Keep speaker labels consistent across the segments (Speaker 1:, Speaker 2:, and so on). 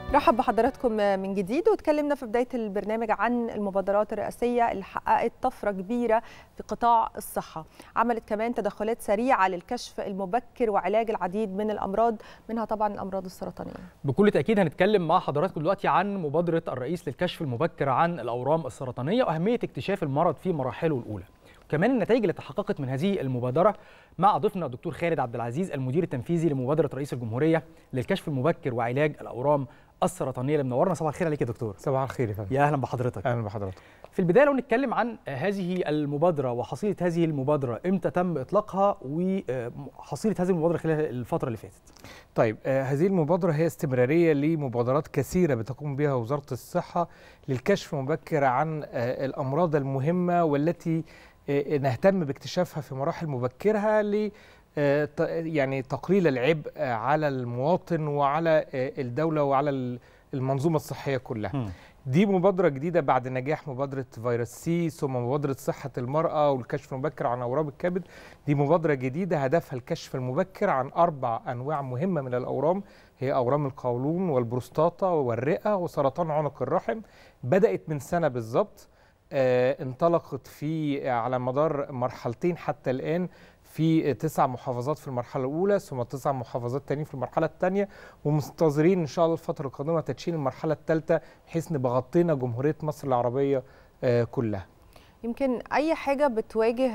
Speaker 1: رحب بحضراتكم من جديد وتكلمنا في بداية البرنامج عن المبادرات الرئاسية اللي حققت طفرة كبيرة في قطاع الصحة عملت كمان تدخلات سريعة للكشف المبكر وعلاج العديد من الأمراض منها طبعا الأمراض السرطانية
Speaker 2: بكل تأكيد هنتكلم مع حضراتكم دلوقتي عن مبادرة الرئيس للكشف المبكر عن الأورام السرطانية وأهمية اكتشاف المرض في مراحله الأولى وكمان النتائج اللي تحققت من هذه المبادرة مع ضيفنا الدكتور خالد عبد العزيز المدير التنفيذي لمبادرة رئيس الجمهورية للكشف المبكر وعلاج الأورام السرطانيه اللي منورنا صباح الخير عليك يا دكتور
Speaker 3: صباح الخير يا فندم
Speaker 2: يا اهلا بحضرتك
Speaker 3: اهلا بحضرتك
Speaker 2: في البدايه لو نتكلم عن هذه المبادره وحصيله هذه المبادره امتى تم اطلاقها وحصيله هذه المبادره خلال الفتره اللي فاتت
Speaker 3: طيب آه هذه المبادره هي استمراريه لمبادرات كثيره بتقوم بها وزاره الصحه للكشف المبكر عن آه الامراض المهمه والتي آه نهتم باكتشافها في مراحل مبكرها ل يعني تقليل العبء على المواطن وعلى الدولة وعلى المنظومة الصحية كلها م. دي مبادرة جديدة بعد نجاح مبادرة فيروس سي ثم مبادرة صحة المرأة والكشف المبكر عن أورام الكبد دي مبادرة جديدة هدفها الكشف المبكر عن أربع أنواع مهمة من الأورام هي أورام القولون والبروستاتا والرئة وسرطان عنق الرحم بدأت من سنة بالظبط آه انطلقت في على مدار مرحلتين حتى الآن في تسع محافظات في المرحلة الأولى ثم تسع محافظات تانيين في المرحلة الثانية ومنتظرين إن شاء الله الفترة القادمة تدشين المرحلة الثالثة بحيث نبقى غطينا جمهورية مصر العربية كلها.
Speaker 1: يمكن اي حاجه بتواجه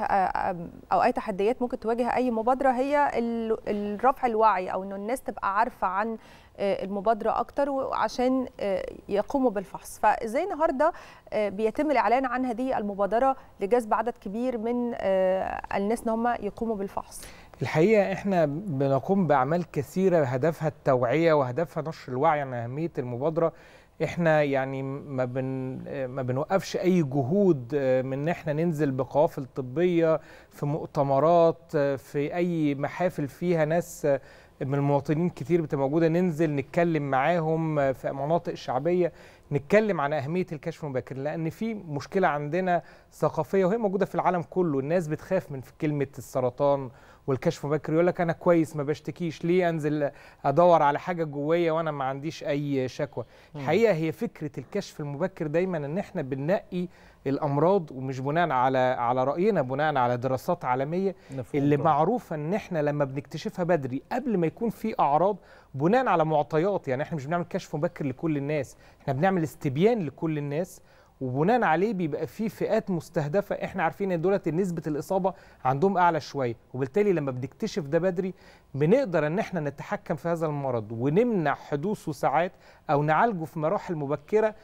Speaker 1: او اي تحديات ممكن تواجه اي مبادره هي الرفع الوعي او انه الناس تبقى عارفه عن المبادره اكتر وعشان يقوموا بالفحص فازاي النهارده بيتم الاعلان عن هذه المبادره لجذب عدد كبير من الناس ان هم يقوموا بالفحص
Speaker 3: الحقيقه احنا بنقوم باعمال كثيره هدفها التوعيه وهدفها نشر الوعي عن اهميه المبادره احنا يعني ما بن ما بنوقفش اي جهود من ان احنا ننزل بقوافل طبيه في مؤتمرات في اي محافل فيها ناس من المواطنين كتير بتبقى موجوده ننزل نتكلم معاهم في مناطق شعبيه نتكلم عن اهميه الكشف المبكر لان في مشكله عندنا ثقافيه وهي موجوده في العالم كله الناس بتخاف من كلمه السرطان والكشف المبكر يقول لك انا كويس ما بشتكيش ليه انزل ادور على حاجه جوايا وانا ما عنديش اي شكوى الحقيقه هي فكره الكشف المبكر دايما ان احنا بننقي الامراض ومش بناء على على راينا بناء على دراسات عالميه اللي معروفه ان احنا لما بنكتشفها بدري قبل ما يكون في اعراض بناء على معطيات يعني احنا مش بنعمل كشف مبكر لكل الناس احنا بنعمل استبيان لكل الناس وبناء عليه بيبقى في فئات مستهدفه احنا عارفين ان دولت نسبه الاصابه عندهم اعلى شويه وبالتالي لما بنكتشف ده بدري بنقدر ان احنا نتحكم في هذا المرض ونمنع حدوثه ساعات او نعالجه في مراحل مبكره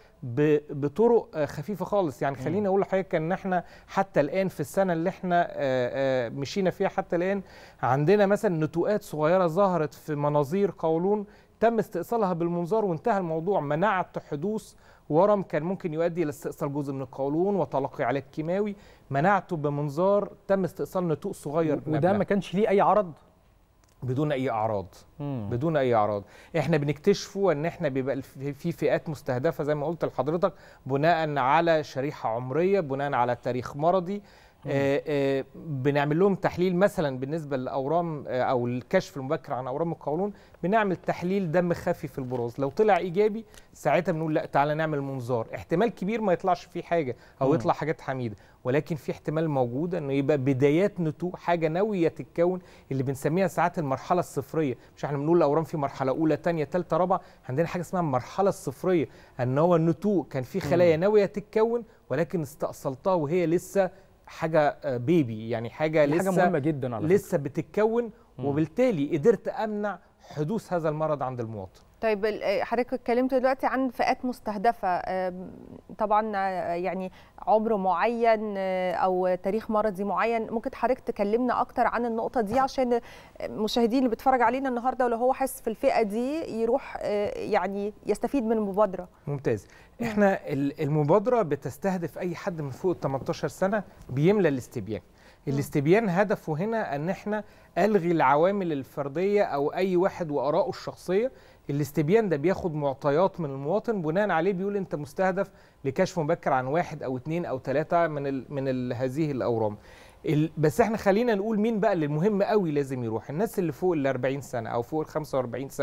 Speaker 3: بطرق خفيفه خالص يعني خليني اقول لحضرتك ان احنا حتى الان في السنه اللي احنا مشينا فيها حتى الان عندنا مثلا نتوءات صغيره ظهرت في مناظير قولون تم استئصالها بالمنظار وانتهى الموضوع منعت حدوث ورم كان ممكن يؤدي الى استئصال جزء من القولون وتلقي علاج كيماوي منعته بمنظار تم استئصال نتوء صغير
Speaker 2: وده ما كانش ليه اي عرض
Speaker 3: بدون اي اعراض مم. بدون اي اعراض احنا بنكتشفه ان احنا بيبقى في فئات مستهدفه زي ما قلت لحضرتك بناء على شريحه عمريه بناء على تاريخ مرضي آه آه بنعمل لهم تحليل مثلا بالنسبه للاورام آه او الكشف المبكر عن اورام القولون بنعمل تحليل دم خفي في البراز لو طلع ايجابي ساعتها بنقول لا تعالى نعمل منظار احتمال كبير ما يطلعش فيه حاجه او مم. يطلع حاجات حميده ولكن في احتمال موجوده انه يبقى بدايات نتوء حاجه ناويه تتكون اللي بنسميها ساعات المرحله الصفريه مش احنا بنقول الاورام في مرحله اولى ثانيه ثالثه رابعه عندنا حاجه اسمها المرحله الصفريه ان هو النتوء كان في خلايا ناويه تتكون ولكن استأصلتها وهي لسه حاجه بيبي يعني حاجه لسه
Speaker 2: حاجه مهمه جدا على
Speaker 3: لسه بتتكون وبالتالي قدرت امنع حدوث هذا المرض عند المواطن
Speaker 1: طيب حضرتك اتكلمت دلوقتي عن فئات مستهدفه طبعا يعني عمر معين او تاريخ مرضي معين ممكن حضرتك تكلمنا اكتر عن النقطه دي عشان المشاهدين اللي بيتفرج علينا النهارده ولو هو حاسس في الفئه دي يروح يعني يستفيد من المبادره
Speaker 3: ممتاز احنا المبادره بتستهدف اي حد من فوق ال 18 سنه بيملى الاستبيان الاستبيان هدفه هنا ان احنا الغي العوامل الفرديه او اي واحد وارائه الشخصيه الاستبيان ده بياخد معطيات من المواطن بناء عليه بيقول انت مستهدف لكشف مبكر عن واحد او اثنين او ثلاثه من ال من ال هذه الاورام بس احنا خلينا نقول مين بقى اللي مهم قوي لازم يروح الناس اللي فوق ال 40 سنه او فوق ال 45 سنه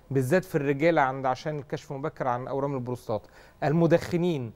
Speaker 3: بالذات في الرجاله عند عشان الكشف المبكر عن اورام البروستات المدخنين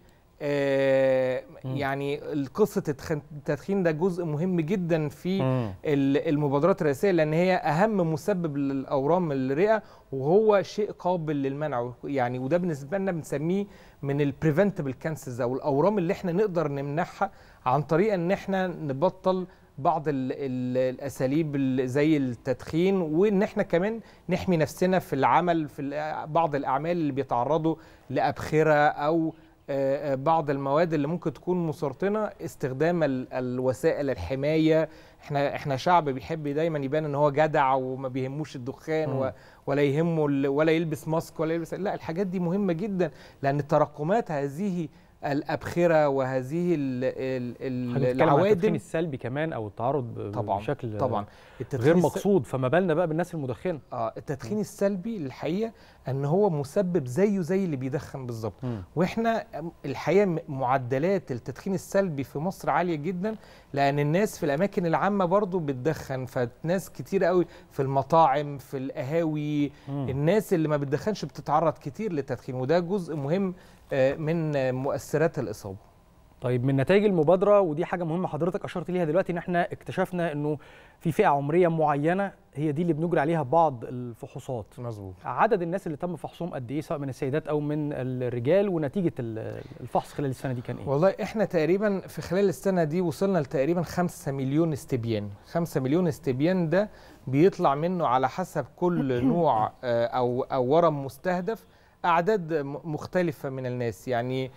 Speaker 3: آه يعني قصه التدخين ده جزء مهم جدا في
Speaker 2: مم.
Speaker 3: ال- المبادرات الرئاسيه لان هي اهم مسبب للاورام الرئه وهو شيء قابل للمنع يعني وده بالنسبه لنا بنسميه من البريفنتبل كانسرز او الاورام اللي احنا نقدر نمنعها عن طريق ان احنا نبطل بعض ال ال الاساليب ال- زي التدخين وان احنا كمان نحمي نفسنا في العمل في ال- بعض الاعمال اللي بيتعرضوا لابخره او آه، آه، بعض المواد اللي ممكن تكون مسرطنه استخدام ال- الوسائل الحمايه احنا احنا شعب بيحب دايما يبان ان هو جدع وما بيهموش الدخان
Speaker 2: مم.
Speaker 3: و ولا يهمه ال- ولا يلبس ماسك ولا يلبس لا الحاجات دي مهمه جدا لان تراكمات هذه الابخره وهذه ال ال ال
Speaker 2: هنتكلم عن التدخين
Speaker 3: العوادم
Speaker 2: السلبي كمان او التعرض ب-
Speaker 3: طبعا
Speaker 2: بشكل
Speaker 3: طبعا
Speaker 2: غير
Speaker 3: الس-
Speaker 2: مقصود فما بالنا بقى بالناس المدخنه
Speaker 3: اه التدخين السلبي الحقيقه ان هو مسبب زيه زي اللي بيدخن بالظبط
Speaker 2: مم.
Speaker 3: واحنا الحقيقه م- معدلات التدخين السلبي في مصر عاليه جدا لان الناس في الاماكن العامه برضو بتدخن فناس كتير قوي في المطاعم في القهاوي
Speaker 2: مم.
Speaker 3: الناس اللي ما بتدخنش بتتعرض كتير للتدخين وده جزء مهم آه، من آه، مؤثرات الاصابه
Speaker 2: طيب من نتائج المبادره ودي حاجه مهمه حضرتك اشرت ليها دلوقتي ان احنا اكتشفنا انه في فئه عمريه معينه هي دي اللي بنجري عليها بعض الفحوصات
Speaker 3: مظبوط
Speaker 2: عدد الناس اللي تم فحصهم قد ايه سواء من السيدات او من الرجال ونتيجه ال- الفحص خلال السنه دي كان ايه
Speaker 3: والله احنا تقريبا في خلال السنه دي وصلنا لتقريبا 5 مليون استبيان 5 مليون استبيان ده بيطلع منه على حسب كل نوع آه، او او ورم مستهدف اعداد م- مختلفه من الناس يعني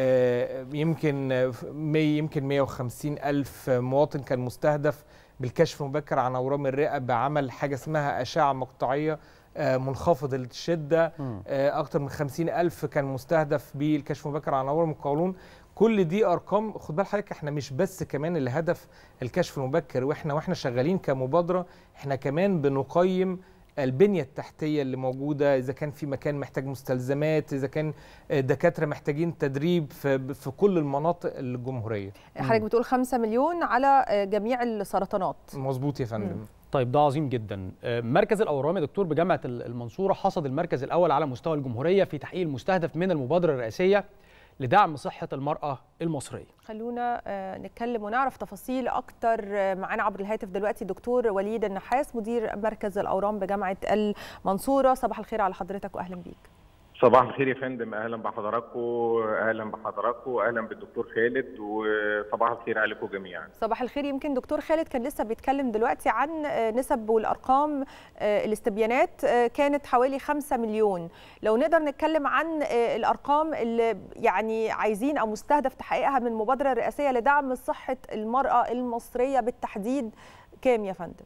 Speaker 3: آه، يمكن آه، مي- يمكن 150 الف مواطن كان مستهدف بالكشف المبكر عن اورام الرئه بعمل حاجه اسمها اشعه مقطعيه آه، منخفض الشده
Speaker 2: مم.
Speaker 3: آه، اكتر من 50 الف كان مستهدف بالكشف المبكر عن اورام القولون كل دي ارقام خد بال حضرتك احنا مش بس كمان الهدف الكشف المبكر واحنا واحنا شغالين كمبادره احنا كمان بنقيم البنيه التحتيه اللي موجوده اذا كان في مكان محتاج مستلزمات اذا كان آه، دكاتره محتاجين تدريب في في كل المناطق الجمهوريه
Speaker 1: حضرتك بتقول 5 مليون على آه، جميع السرطانات
Speaker 3: مظبوط يا فندم
Speaker 2: طيب ده عظيم جدا آه، مركز الاورام يا دكتور بجامعه ال- المنصوره حصد المركز الاول على مستوى الجمهوريه في تحقيق المستهدف من المبادره الرئاسيه لدعم صحه المراه المصريه
Speaker 1: خلونا آه، نتكلم ونعرف تفاصيل اكتر آه، معانا عبر الهاتف دلوقتي دكتور وليد النحاس مدير مركز الاورام بجامعه المنصوره صباح الخير على حضرتك واهلا بيك
Speaker 4: صباح الخير يا فندم اهلا بحضراتكم اهلا بحضراتكم اهلا بالدكتور خالد وصباح الخير عليكم جميعا
Speaker 1: صباح الخير يمكن دكتور خالد كان لسه بيتكلم دلوقتي عن آه، نسب والارقام آه، الاستبيانات آه، كانت حوالي 5 مليون لو نقدر نتكلم عن آه، الارقام اللي يعني عايزين او مستهدف تحقيقها من المبادره الرئاسيه لدعم صحه المراه المصريه بالتحديد كام يا فندم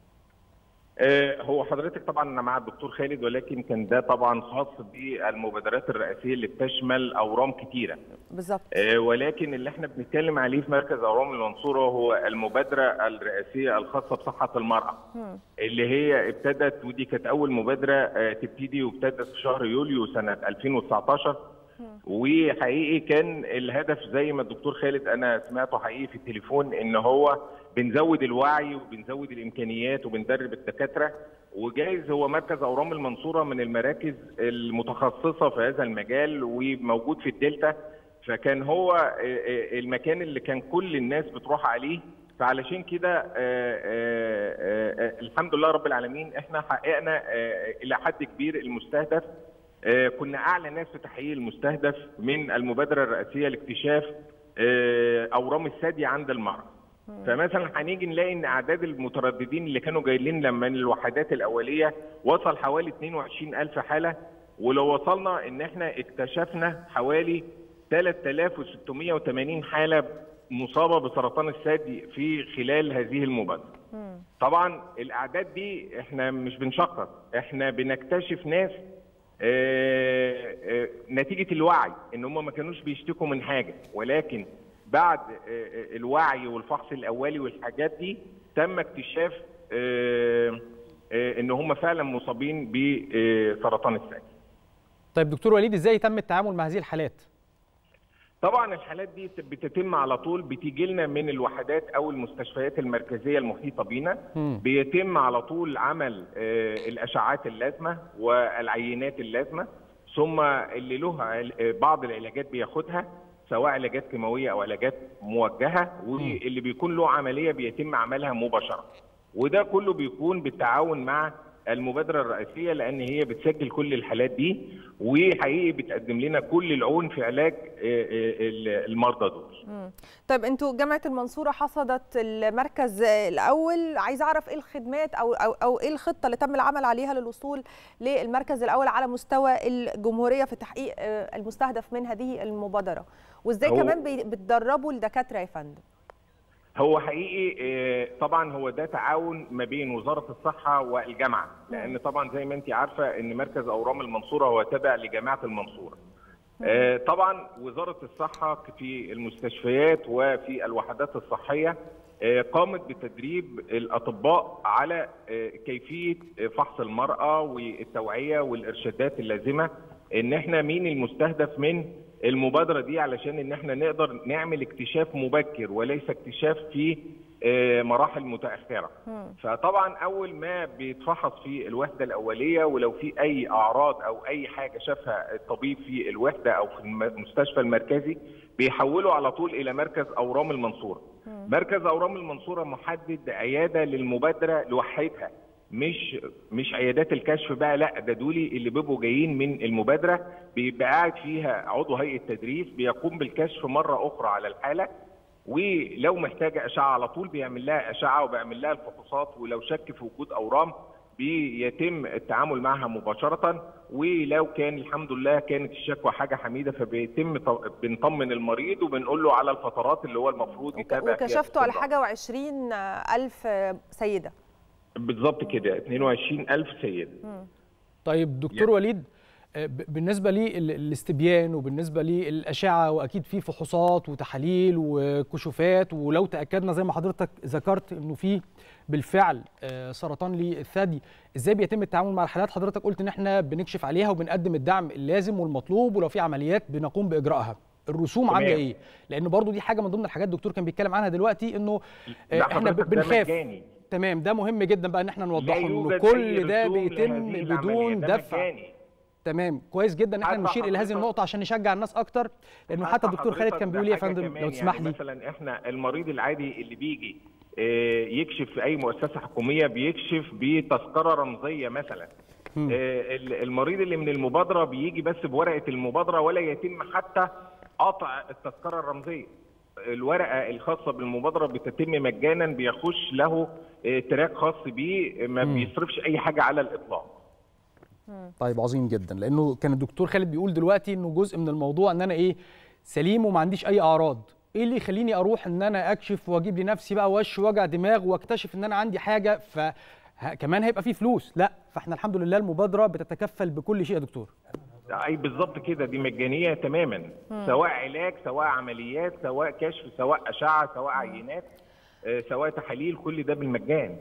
Speaker 4: آه، هو حضرتك طبعا انا مع الدكتور خالد ولكن كان ده طبعا خاص بالمبادرات الرئاسيه اللي بتشمل اورام كتيره
Speaker 1: بالظبط
Speaker 4: آه، ولكن اللي احنا بنتكلم عليه في مركز اورام المنصوره هو المبادره الرئاسيه الخاصه بصحه المراه
Speaker 1: مم.
Speaker 4: اللي هي ابتدت ودي كانت اول مبادره آه، تبتدي وابتدت في شهر يوليو سنه 2019 وحقيقي كان الهدف زي ما الدكتور خالد انا سمعته حقيقي في التليفون ان هو بنزود الوعي وبنزود الامكانيات وبندرب الدكاتره وجايز هو مركز اورام المنصوره من المراكز المتخصصه في هذا المجال وموجود في الدلتا فكان هو آه، آه، المكان اللي كان كل الناس بتروح عليه فعلشان كده آه، آه، آه، الحمد لله رب العالمين احنا حققنا آه، الى حد كبير المستهدف آه، كنا اعلى ناس في تحقيق المستهدف من المبادره الرئاسيه لاكتشاف آه، اورام الثدي عند المرأة فمثلا هنيجي نلاقي ان اعداد المترددين اللي كانوا جايين لما من الوحدات الاوليه وصل حوالي 22 الف حاله ولو وصلنا ان احنا اكتشفنا حوالي 3680 حاله مصابه بسرطان الثدي في خلال هذه المبادره
Speaker 1: مم.
Speaker 4: طبعا الاعداد دي احنا مش بنشخص احنا بنكتشف ناس آه، آه، نتيجه الوعي ان هم ما كانوش بيشتكوا من حاجه ولكن بعد آه، آه، الوعي والفحص الاولي والحاجات دي تم اكتشاف آه، آه، ان هم فعلا مصابين بسرطان الثدي
Speaker 2: طيب دكتور وليد ازاي تم التعامل مع هذه الحالات
Speaker 4: طبعا الحالات دي بتتم على طول بتيجي لنا من الوحدات او المستشفيات المركزيه المحيطه بينا
Speaker 2: مم.
Speaker 4: بيتم على طول عمل آه، الاشعاعات اللازمه والعينات اللازمه ثم اللي له عل- آه، بعض العلاجات بياخدها سواء علاجات كيماويه او علاجات موجهه واللي بيكون له عمليه بيتم عملها مباشره وده كله بيكون بالتعاون مع المبادره الرئيسيه لان هي بتسجل كل الحالات دي وحقيقي بتقدم لنا كل العون في علاج آه، آه، المرضى دول
Speaker 1: مم. طيب انتوا جامعه المنصوره حصدت المركز الاول عايز اعرف ايه الخدمات او او او ايه الخطه اللي تم العمل عليها للوصول للمركز الاول على مستوى الجمهوريه في تحقيق آه، المستهدف من هذه المبادره وازاي
Speaker 4: هو-
Speaker 1: كمان بي- بتدربوا الدكاتره يا فندم
Speaker 4: هو حقيقي آه، طبعا هو ده تعاون ما بين وزاره الصحه والجامعه لان طبعا زي ما انت عارفه ان مركز اورام المنصوره هو تابع لجامعه المنصوره آه، طبعا وزاره الصحه في المستشفيات وفي الوحدات الصحيه آه، قامت بتدريب الاطباء على آه، كيفيه فحص المراه والتوعيه والارشادات اللازمه ان احنا مين المستهدف من المبادره دي علشان ان احنا نقدر نعمل اكتشاف مبكر وليس اكتشاف في آه، مراحل متاخره فطبعا اول ما بيتفحص في الوحده الاوليه ولو في اي اعراض او اي حاجه شافها الطبيب في الوحده او في الم- المستشفى المركزي بيحولوا على طول الى مركز اورام المنصوره مركز اورام المنصوره محدد عياده للمبادره لوحدها مش مش عيادات الكشف بقى لا ده دولي اللي بيبقوا جايين من المبادره بيبقى قاعد فيها عضو هيئه تدريس بيقوم بالكشف مره اخرى على الحاله ولو محتاجه اشعه على طول بيعمل لها اشعه وبيعمل لها الفحوصات ولو شك في وجود اورام بيتم التعامل معها مباشره ولو كان الحمد لله كانت الشكوى حاجه حميده فبيتم ط- بنطمن المريض وبنقول له على الفترات اللي هو المفروض
Speaker 1: وك-
Speaker 4: يتابع فيها
Speaker 1: وكشفتوا على
Speaker 4: باستمرار.
Speaker 1: حاجه و20 الف سيده
Speaker 4: بالظبط كده 22000 سيد
Speaker 2: طيب دكتور وليد آه، ب- بالنسبه للاستبيان وبالنسبه للاشعه واكيد في فحوصات وتحاليل وكشوفات ولو تاكدنا زي ما حضرتك ذكرت انه في بالفعل آه، سرطان للثدي ازاي بيتم التعامل مع الحالات حضرتك قلت ان احنا بنكشف عليها وبنقدم الدعم اللازم والمطلوب ولو في عمليات بنقوم باجرائها الرسوم
Speaker 4: تمام.
Speaker 2: عامله ايه لان برضو دي حاجه من ضمن الحاجات الدكتور كان بيتكلم عنها دلوقتي انه آه،
Speaker 4: ده
Speaker 2: احنا ب-
Speaker 4: حضرتك ده
Speaker 2: بنخاف
Speaker 4: مجاني.
Speaker 2: تمام ده مهم جدا بقى ان احنا نوضحه انه
Speaker 4: يوجد أي
Speaker 2: كل ده
Speaker 4: رسوم
Speaker 2: بيتم
Speaker 4: لهذه
Speaker 2: بدون
Speaker 4: العملية، ده
Speaker 2: دفع
Speaker 4: مجاني.
Speaker 2: تمام كويس جدا ان احنا
Speaker 4: حتى
Speaker 2: نشير الى هذه
Speaker 4: حضرتك-
Speaker 2: النقطه عشان نشجع الناس اكتر لانه حتى الدكتور خالد
Speaker 4: حضرتك
Speaker 2: كان
Speaker 4: ده
Speaker 2: بيقول لي يا
Speaker 4: حاجة
Speaker 2: فندم
Speaker 4: كمان
Speaker 2: لو تسمح
Speaker 4: يعني
Speaker 2: لي
Speaker 4: مثلا احنا المريض العادي اللي بيجي آه، يكشف في اي مؤسسه حكوميه بيكشف بتذكره رمزيه مثلا آه، ال- المريض اللي من المبادره بيجي بس بورقه المبادره ولا يتم حتى قطع التذكره الرمزيه الورقه الخاصه بالمبادره بتتم مجانا بيخش له آه، تراك خاص بيه ما بيصرفش اي حاجه على الاطلاق
Speaker 2: طيب عظيم جدا لانه كان الدكتور خالد بيقول دلوقتي انه جزء من الموضوع ان انا ايه سليم وما عنديش اي اعراض ايه اللي يخليني اروح ان انا اكشف واجيب لنفسي بقى وش وجع دماغ واكتشف ان انا عندي حاجه ف ه- كمان هيبقى فيه فلوس لا فاحنا الحمد لله المبادره بتتكفل بكل شيء يا دكتور
Speaker 4: اي بالظبط كده دي مجانيه تماما سواء علاج سواء عمليات سواء كشف سواء اشعه سواء عينات آه، سواء تحاليل كل ده بالمجان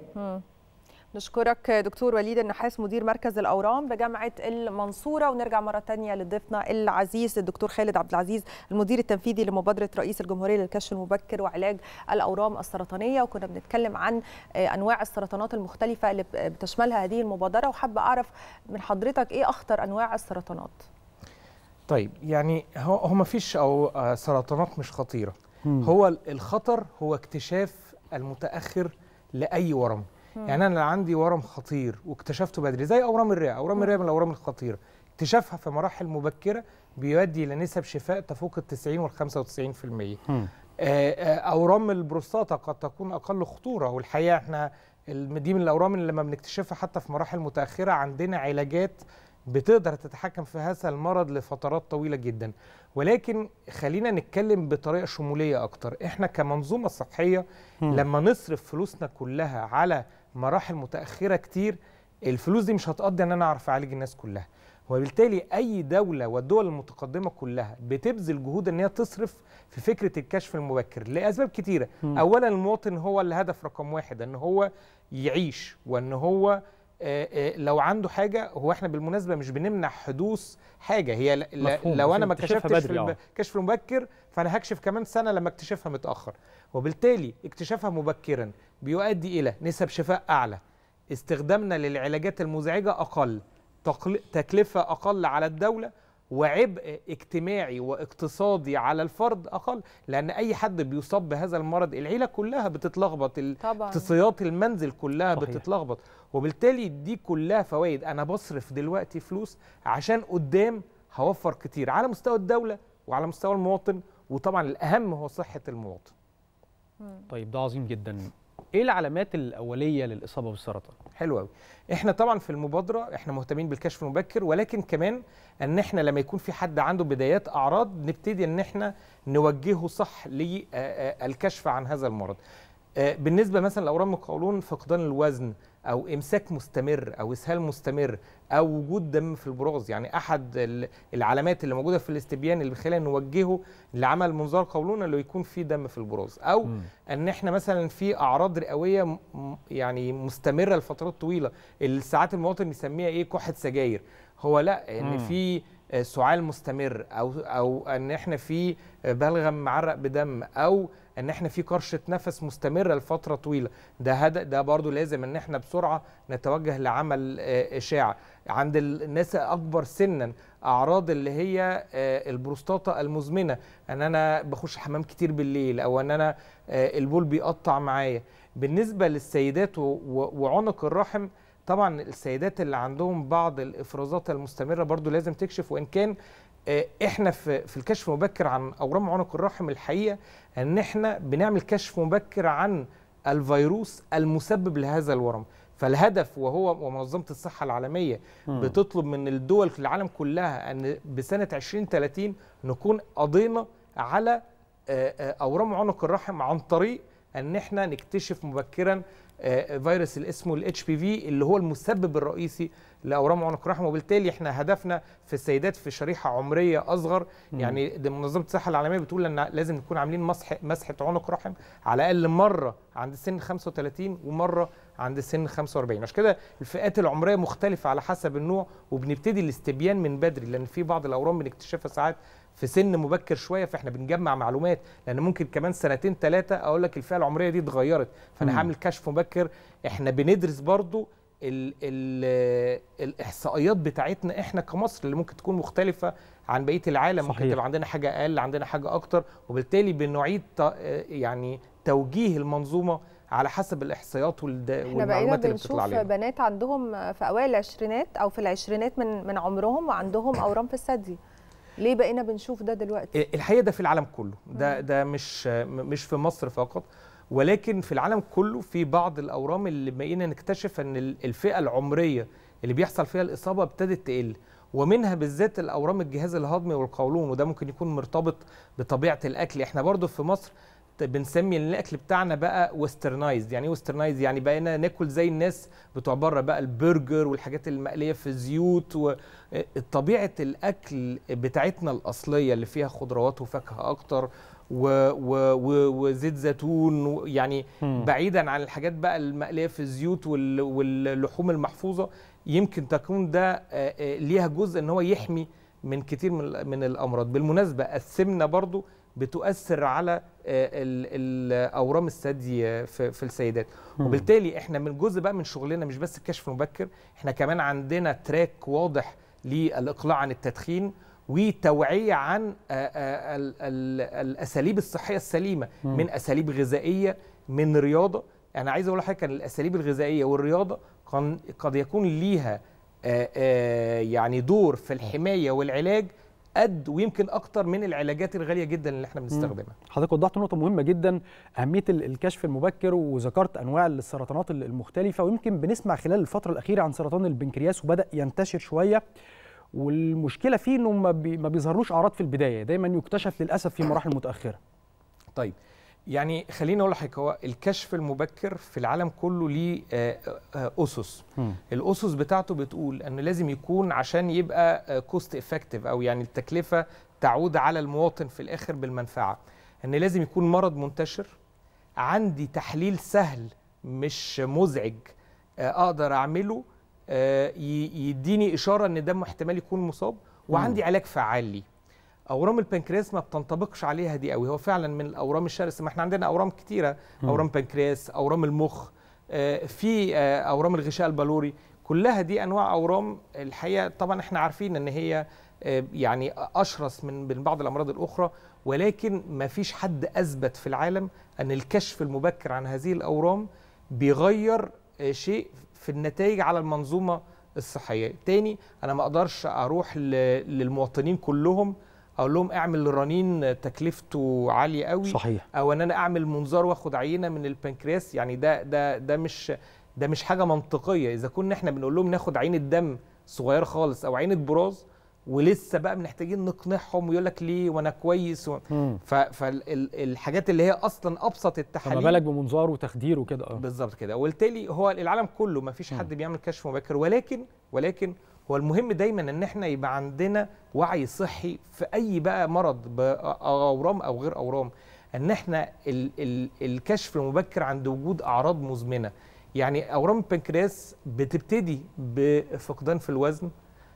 Speaker 1: نشكرك دكتور وليد النحاس مدير مركز الاورام بجامعه المنصوره ونرجع مره تانية لضيفنا العزيز الدكتور خالد عبد العزيز المدير التنفيذي لمبادره رئيس الجمهوريه للكشف المبكر وعلاج الاورام السرطانيه وكنا بنتكلم عن آه، انواع السرطانات المختلفه اللي ب- بتشملها هذه المبادره وحابه اعرف من حضرتك ايه اخطر انواع السرطانات
Speaker 3: طيب يعني هو هو ما فيش او آه، سرطانات مش خطيره هو ال- الخطر هو اكتشاف المتاخر لاي ورم يعني انا لو عندي ورم خطير واكتشفته بدري زي اورام الرئه اورام الرئه من الاورام الخطيره اكتشافها في مراحل مبكره بيؤدي الى نسب شفاء تفوق ال 90 وال 95% آه، آه، اورام البروستاتا قد تكون اقل خطوره والحقيقه احنا الم- دي من الاورام اللي لما بنكتشفها حتى في مراحل متاخره عندنا علاجات بتقدر تتحكم في هذا المرض لفترات طويله جدا ولكن خلينا نتكلم بطريقه شموليه اكتر احنا كمنظومه صحيه لما نصرف فلوسنا كلها على مراحل متاخره كتير الفلوس دي مش هتقضي ان انا اعرف اعالج الناس كلها وبالتالي اي دوله والدول المتقدمه كلها بتبذل جهود ان هي تصرف في فكره الكشف المبكر لاسباب كتيره اولا المواطن هو الهدف رقم واحد ان هو يعيش وان هو آه، آه، لو عنده حاجه هو احنا بالمناسبه مش بنمنع حدوث حاجه هي ل- ل-
Speaker 2: مفهوم،
Speaker 3: لو انا ما
Speaker 2: اكتشافها
Speaker 3: اكتشفتش في
Speaker 2: بدري، آه.
Speaker 3: الكشف المبكر فانا هكشف كمان سنه لما اكتشفها متاخر وبالتالي اكتشافها مبكرا بيؤدي الى نسب شفاء اعلى استخدامنا للعلاجات المزعجه اقل تقل- تكلفه اقل على الدوله وعبء اجتماعي واقتصادي على الفرد اقل لان اي حد بيصاب بهذا المرض العيله كلها بتتلخبط ال-
Speaker 1: طبعا
Speaker 3: اقتصاديات المنزل كلها
Speaker 2: صحيح.
Speaker 3: بتتلخبط وبالتالي دي كلها فوائد انا بصرف دلوقتي فلوس عشان قدام هوفر كتير على مستوى الدوله وعلى مستوى المواطن وطبعا الاهم هو صحه المواطن
Speaker 2: طيب ده عظيم جدا ايه العلامات الاوليه للاصابه بالسرطان
Speaker 3: حلو قوي احنا طبعا في المبادره احنا مهتمين بالكشف المبكر ولكن كمان ان احنا لما يكون في حد عنده بدايات اعراض نبتدي ان احنا نوجهه صح للكشف عن هذا المرض آه، بالنسبه مثلا لاورام القولون فقدان الوزن او امساك مستمر او اسهال مستمر او وجود دم في البراز يعني احد ال- العلامات اللي موجوده في الاستبيان اللي بيخلينا نوجهه لعمل منظار قولون اللي يكون فيه دم في البراز او
Speaker 2: مم.
Speaker 3: ان احنا مثلا في اعراض رئويه م- م- يعني مستمره لفترات طويله اللي ساعات المواطن يسميها ايه كحه سجاير هو لا ان
Speaker 2: مم.
Speaker 3: في آه، سعال مستمر او او ان احنا في آه، بلغم معرق بدم او ان احنا في قرشه نفس مستمره لفتره طويله ده هذا ده برضو لازم ان احنا بسرعه نتوجه لعمل آه، اشاعه عند الناس اكبر سنا اعراض اللي هي آه، البروستاتا المزمنه ان انا بخش حمام كتير بالليل او ان انا آه، البول بيقطع معايا بالنسبه للسيدات و- و- وعنق الرحم طبعا السيدات اللي عندهم بعض الافرازات المستمره برضو لازم تكشف وان كان آه، احنا في في الكشف المبكر عن اورام عنق الرحم الحقيقه ان احنا بنعمل كشف مبكر عن الفيروس المسبب لهذا الورم فالهدف وهو ومنظمه الصحه العالميه
Speaker 2: مم.
Speaker 3: بتطلب من الدول في العالم كلها ان بسنه 2030 نكون قضينا على آه، آه، اورام عنق الرحم عن طريق ان احنا نكتشف مبكرا آه، فيروس اللي اسمه الاتش بي في اللي هو المسبب الرئيسي لاورام عنق الرحم وبالتالي احنا هدفنا في السيدات في شريحه عمريه اصغر
Speaker 2: مم.
Speaker 3: يعني ده منظمه الصحه العالميه بتقول ان لازم نكون عاملين مسح مسحه عنق رحم على الاقل مره عند سن 35 ومره عند سن 45 عشان كده الفئات العمريه مختلفه على حسب النوع وبنبتدي الاستبيان من بدري لان في بعض الاورام بنكتشفها ساعات في سن مبكر شويه فاحنا بنجمع معلومات لان ممكن كمان سنتين ثلاثه اقول لك الفئه العمريه دي اتغيرت فانا
Speaker 2: مم.
Speaker 3: هعمل كشف مبكر احنا بندرس برضو ال ال الاحصائيات بتاعتنا احنا كمصر اللي ممكن تكون مختلفه عن بقيه العالم ممكن
Speaker 2: صحيح.
Speaker 3: تبقى عندنا حاجه اقل عندنا حاجه اكتر وبالتالي بنعيد ت- يعني توجيه المنظومه على حسب الاحصائيات والد-
Speaker 1: احنا بقينا
Speaker 3: والمعلومات اللي
Speaker 1: بنشوف
Speaker 3: بتطلع علينا
Speaker 1: بنات عندهم في اوائل العشرينات او في العشرينات من من عمرهم وعندهم اورام في الثدي ليه بقينا بنشوف ده دلوقتي
Speaker 3: الحقيقه ده في العالم كله ده ده مش مش في مصر فقط ولكن في العالم كله في بعض الاورام اللي بقينا نكتشف ان ال- الفئه العمريه اللي بيحصل فيها الاصابه ابتدت تقل ومنها بالذات الاورام الجهاز الهضمي والقولون وده ممكن يكون مرتبط بطبيعه الاكل احنا برضو في مصر ت- بنسمي ان الاكل بتاعنا بقى ويسترنايزد يعني ايه ويسترنايزد يعني بقينا ناكل زي الناس بتوع بره بقى البرجر والحاجات المقليه في زيوت وطبيعه الاكل بتاعتنا الاصليه اللي فيها خضروات وفاكهه اكتر و و و وزيت زيتون و- يعني
Speaker 2: مم.
Speaker 3: بعيدا عن الحاجات بقى المقليه في الزيوت وال- واللحوم المحفوظه يمكن تكون ده آه، آه، ليها جزء ان هو يحمي من كتير من ال- من الامراض بالمناسبه السمنه برضو بتؤثر على آه، ال- ال- اورام الثدي آه، في في السيدات
Speaker 2: مم.
Speaker 3: وبالتالي احنا من جزء بقى من شغلنا مش بس الكشف المبكر احنا كمان عندنا تراك واضح للاقلاع عن التدخين وتوعيه عن آه، آه، ال- ال- الاساليب الصحيه السليمه
Speaker 2: مم.
Speaker 3: من اساليب غذائيه من رياضه انا عايز اقول لحضرتك ان الاساليب الغذائيه والرياضه قن- قد يكون ليها آه، آه، يعني دور في الحمايه والعلاج قد ويمكن اكتر من العلاجات الغاليه جدا اللي احنا بنستخدمها
Speaker 2: حضرتك وضحت نقطة مهمة جدا أهمية ال- الكشف المبكر وذكرت أنواع السرطانات ال- المختلفة ويمكن بنسمع خلال الفترة الأخيرة عن سرطان البنكرياس وبدأ ينتشر شوية والمشكلة فيه إنه ما, بي ما بيظهرلوش أعراض في البداية دايما يكتشف للأسف في مراحل متأخرة
Speaker 3: طيب يعني خليني اقول لحضرتك هو الكشف المبكر في العالم كله ليه آه، آه، اسس الاسس بتاعته بتقول ان لازم يكون عشان يبقى كوست افكتيف او يعني التكلفه تعود على المواطن في الاخر بالمنفعه ان لازم يكون مرض منتشر عندي تحليل سهل مش مزعج آه، اقدر اعمله آه، ي- يديني اشاره ان ده احتمال يكون مصاب وعندي علاج فعال ليه اورام البنكرياس ما بتنطبقش عليها دي قوي هو فعلا من الاورام الشرسه ما احنا عندنا اورام كتيره اورام بنكرياس اورام المخ آه، في آه، اورام الغشاء البلوري كلها دي انواع اورام الحقيقه طبعا احنا عارفين ان هي آه، يعني اشرس من من بعض الامراض الاخرى ولكن ما فيش حد اثبت في العالم ان الكشف المبكر عن هذه الاورام بيغير آه، شيء في النتائج على المنظومه الصحيه تاني انا ما اقدرش اروح ل- للمواطنين كلهم اقول لهم اعمل رنين تكلفته عاليه قوي
Speaker 2: صحيح
Speaker 3: او ان انا اعمل منظار واخد عينه من البنكرياس يعني ده ده ده مش ده مش حاجه منطقيه اذا كنا احنا بنقول لهم ناخد عينه دم صغيره خالص او عينه براز ولسه بقى محتاجين نقنعهم ويقول لك ليه وانا كويس و...
Speaker 2: مم.
Speaker 3: فالحاجات اللي هي اصلا ابسط
Speaker 2: فما
Speaker 3: التحاليل
Speaker 2: بالك بمنظار وتخدير وكده اه
Speaker 3: بالظبط كده وبالتالي هو العالم كله ما فيش حد بيعمل كشف مبكر ولكن ولكن هو المهم دايما ان احنا يبقى عندنا وعي صحي في اي بقى مرض باورام او غير اورام ان احنا ال ال الكشف المبكر عند وجود اعراض مزمنه يعني اورام البنكرياس بتبتدي بفقدان في الوزن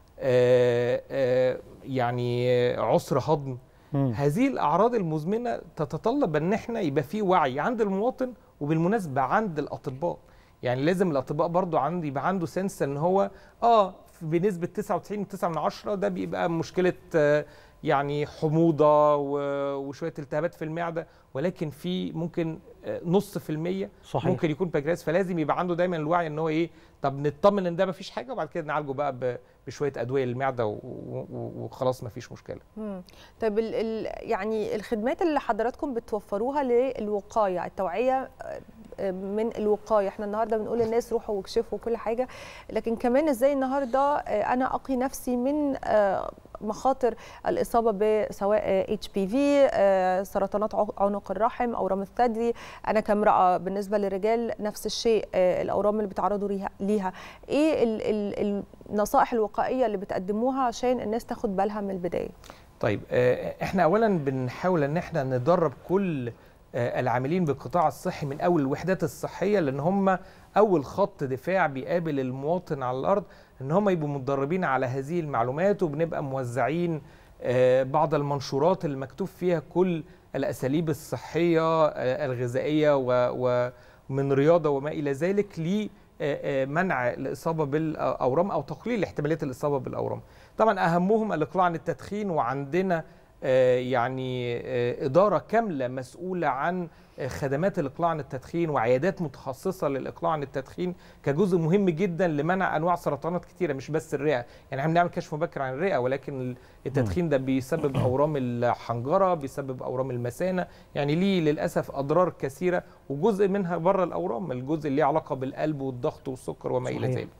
Speaker 3: آه آه يعني عسر هضم
Speaker 2: مم.
Speaker 3: هذه الاعراض المزمنه تتطلب ان احنا يبقى في وعي عند المواطن وبالمناسبه عند الاطباء يعني لازم الاطباء برضو عندي يبقى عنده سنس ان هو اه بنسبه 99.9 من عشرة ده بيبقى مشكله آه، يعني حموضه و- وشويه التهابات في المعده ولكن في ممكن آه، نص في المية
Speaker 2: صحيح
Speaker 3: ممكن يكون بنكرياس فلازم يبقى عنده دايما الوعي ان هو ايه طب نطمن ان ده مفيش حاجه وبعد كده نعالجه بقى ب- بشويه ادويه للمعده و- و- وخلاص مفيش مشكله
Speaker 1: مم. طيب ال ال يعني الخدمات اللي حضراتكم بتوفروها للوقايه التوعيه آه، من الوقايه احنا النهارده بنقول للناس روحوا واكشفوا وكل حاجه لكن كمان ازاي النهارده آه، انا اقي نفسي من آه، مخاطر الاصابه بسواء اتش بي في سرطانات عق- عنق الرحم اورام الثدي انا كامراه بالنسبه للرجال نفس الشيء آه، الاورام اللي بيتعرضوا ليها- ليها ايه ال ال النصائح الوقائيه اللي بتقدموها عشان الناس تاخد بالها من البدايه
Speaker 3: طيب آه، احنا اولا بنحاول ان احنا ندرب كل آه، العاملين بالقطاع الصحي من اول الوحدات الصحيه لان هم اول خط دفاع بيقابل المواطن على الارض ان هم يبقوا متدربين على هذه المعلومات وبنبقى موزعين آه، بعض المنشورات اللي مكتوب فيها كل الاساليب الصحيه آه، الغذائيه و- ومن رياضه وما الى ذلك لمنع الاصابه بالاورام او تقليل احتماليه الاصابه بالاورام. طبعا اهمهم الاقلاع عن التدخين وعندنا آه، يعني آه، اداره كامله مسؤوله عن آه، خدمات الاقلاع عن التدخين وعيادات متخصصه للاقلاع عن التدخين كجزء مهم جدا لمنع انواع سرطانات كتيره مش بس الرئه يعني احنا بنعمل كشف مبكر عن الرئه ولكن التدخين ده بيسبب اورام الحنجره بيسبب اورام المثانه يعني ليه للاسف اضرار كثيره وجزء منها بره الاورام الجزء اللي ليه علاقه بالقلب والضغط والسكر وما الى
Speaker 2: صحيح.
Speaker 3: ذلك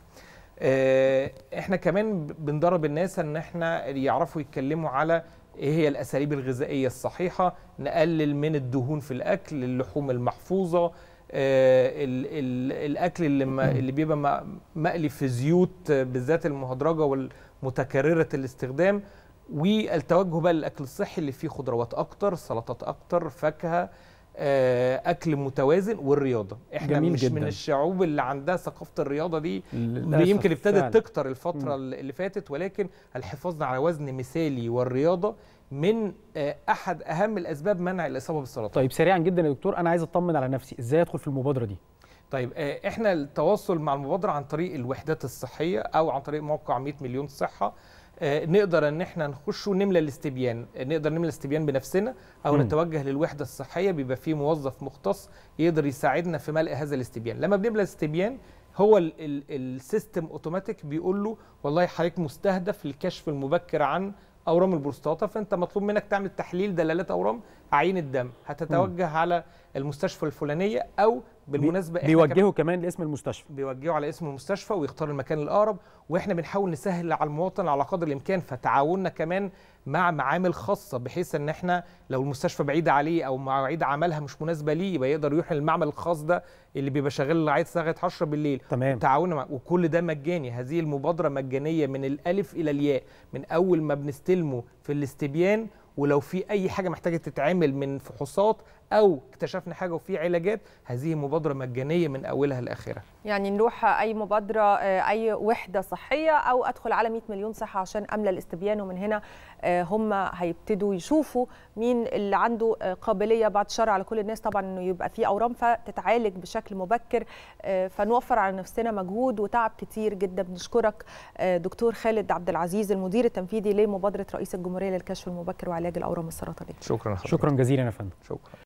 Speaker 3: آه، احنا كمان بندرب الناس ان احنا يعرفوا يتكلموا على ايه هي الاساليب الغذائيه الصحيحه نقلل من الدهون في الاكل اللحوم المحفوظه آه، ال- ال- الاكل اللي, ما اللي بيبقى م- مقلي في زيوت آه، بالذات المهدرجه والمتكرره الاستخدام والتوجه بقى للاكل الصحي اللي فيه خضروات اكتر سلطات اكتر فاكهه آه، اكل متوازن والرياضه احنا
Speaker 2: جميل
Speaker 3: مش
Speaker 2: جداً.
Speaker 3: من الشعوب اللي عندها ثقافه الرياضه دي
Speaker 2: للأسف
Speaker 3: يمكن ابتدت
Speaker 2: فعلاً.
Speaker 3: تكتر الفتره اللي فاتت ولكن الحفاظ على وزن مثالي والرياضه من آه، احد اهم الاسباب منع الاصابه بالسرطان
Speaker 2: طيب سريعا جدا يا دكتور انا عايز اطمن على نفسي ازاي ادخل في المبادره دي
Speaker 3: طيب آه، احنا التواصل مع المبادره عن طريق الوحدات الصحيه او عن طريق موقع 100 مليون صحه آه، نقدر ان احنا نخش ونملى الاستبيان آه، نقدر نملى الاستبيان بنفسنا او
Speaker 2: مم.
Speaker 3: نتوجه للوحده الصحيه بيبقى فيه موظف مختص يقدر يساعدنا في ملء هذا الاستبيان لما بنملى الاستبيان هو ال- ال- السيستم اوتوماتيك بيقول له والله حضرتك مستهدف للكشف المبكر عن اورام البروستاتا فانت مطلوب منك تعمل تحليل دلالات اورام عين الدم هتتوجه على المستشفى الفلانيه او بالمناسبه إحنا كمان-
Speaker 2: بيوجهوا كمان لاسم المستشفى
Speaker 3: بيوجهوا على اسم المستشفى ويختار المكان الاقرب واحنا بنحاول نسهل على المواطن على قدر الامكان فتعاوننا كمان مع معامل خاصه بحيث ان احنا لو المستشفى بعيده عليه او مواعيد عملها مش مناسبه ليه يبقى يقدر يروح للمعمل الخاص ده اللي بيبقى شغال لغايه لغايه 10 بالليل
Speaker 2: تمام
Speaker 3: تعاوننا مع وكل ده مجاني هذه المبادره مجانيه من الالف الى الياء من اول ما بنستلمه في الاستبيان ولو في اي حاجه محتاجه تتعمل من فحوصات او اكتشفنا حاجه وفي علاجات هذه مبادره مجانيه من اولها لاخرها
Speaker 1: يعني نروح اي مبادره آه، اي وحده صحيه او ادخل على 100 مليون صحه عشان املى الاستبيان ومن هنا آه، هم هيبتدوا يشوفوا مين اللي عنده آه، قابليه بعد الشر على كل الناس طبعا انه يبقى في اورام فتتعالج بشكل مبكر آه، فنوفر على نفسنا مجهود وتعب كتير جدا بنشكرك آه، دكتور خالد عبد العزيز المدير التنفيذي لمبادره رئيس الجمهوريه للكشف المبكر وعلاج الاورام السرطانيه
Speaker 3: شكرا حضرتك.
Speaker 2: شكرا جزيلا يا فندم
Speaker 3: شكرا